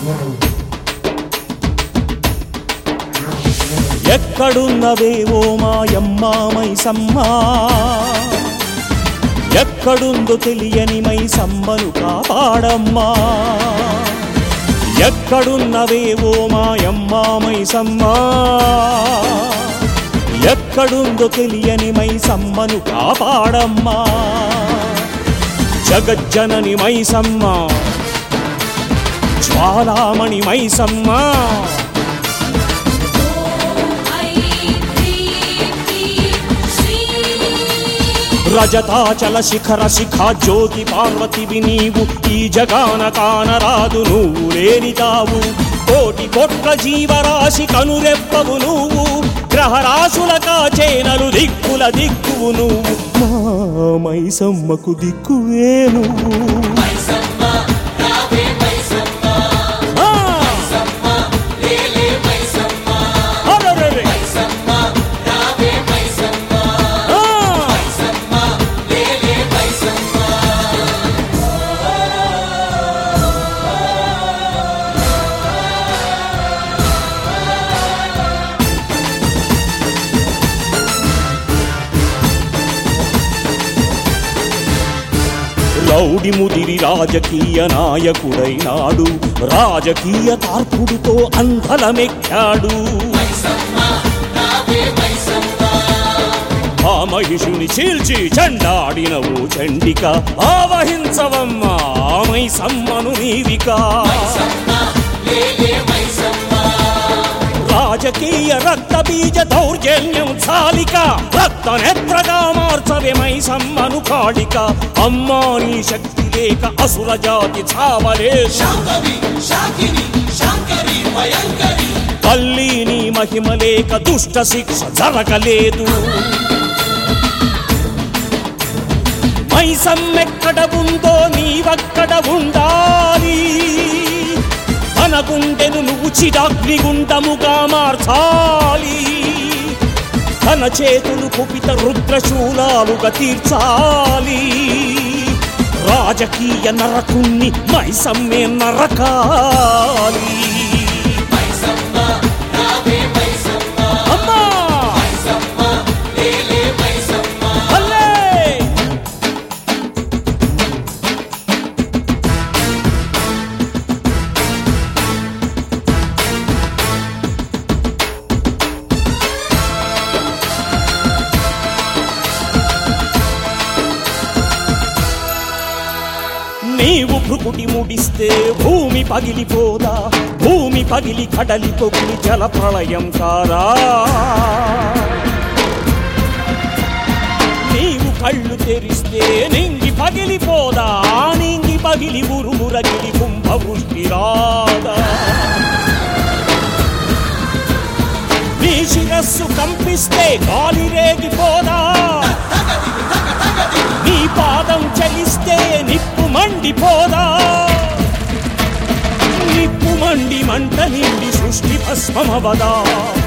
ఎక్కడున్నవే ఓ మాయమ్మ మైసమ్మా ఎక్కడుందో తెలియని మైసమ్మను కాపాడమ్మా ఎక్కడున్నవే ఓ మాయమ్మ మైసమ్మా ఎక్కడుందో తెలియని మైసమ్మను కాపాడమ్మా జగజ్జనని మైసమ్మ జ్వాలామణి మైసమ్మ రజతాచల శిఖర శిఖ జ్యోతి పార్వతివి నీవు ఈ జగాన కానరాదు నువ్వు లేని తావు కోటి కోట్ల జీవరాశి కనురెప్పవు నువ్వు గ్రహరాశుల కాచేనలు దిక్కుల దిక్కువు నువ్వు మా మైసమ్మకు దిక్కువే నువ్వు ఆ! అరెరెరె! ఆ! రౌడి ముదిరి రాజకీయ నాయకుడైనాడు రాజకీయ తార్పుడుతో అంధలమెక్కాడు ఆ మహిషుని చీల్చి చండాడినవు చండిక ఆవహించవమ్మా ఆమై సమ్మను నీవిక రాజకీయ రక్త బీజ దౌర్జన్యం చాలిక రక్త నేత్రగా మార్చవే మైసమ్మను కాళిక అమ్మా నీ శక్తి లేక అసుర జాతి చావలే శాంకవి శాకిని శాంకరి భయంకరి తల్లి నీ మహిమ లేక దుష్ట శిక్ష జరగలేదు మైసమ్మెక్కడ ఉందో నీవక్కడ ఉండాలి తన గుండెను నువ్వు చిరాగ్నిగుండముగా మార్చాలి తన చేతులు కుపిత రుద్రశూలాలుగా తీర్చాలి రాజకీయ నరకుణ్ణి మైసమ్మే నరకాలి మైసమ్మ రావే మైసమ్మ అమ్మా మైసమ్మ లేలే మైసమ్మ అల్లే నీవు భృకుటి ముడిస్తే భూమి పగిలిపోదా భూమి పగిలి కడలి పొగిలి జల ప్రళయం కారా నీవు కళ్ళు తెరిస్తే నింగి పగిలిపోదా నింగి పగిలి ఉరుమురగిలి కుంభవృష్టి రాదా నీ శిరస్సు కంపిస్తే గాలి రేగిపోదా నీ పాదం చలిస్తే నిప్పు మండిపోదా నిప్పు మండి మంట నిండి సృష్టి భస్మమవదా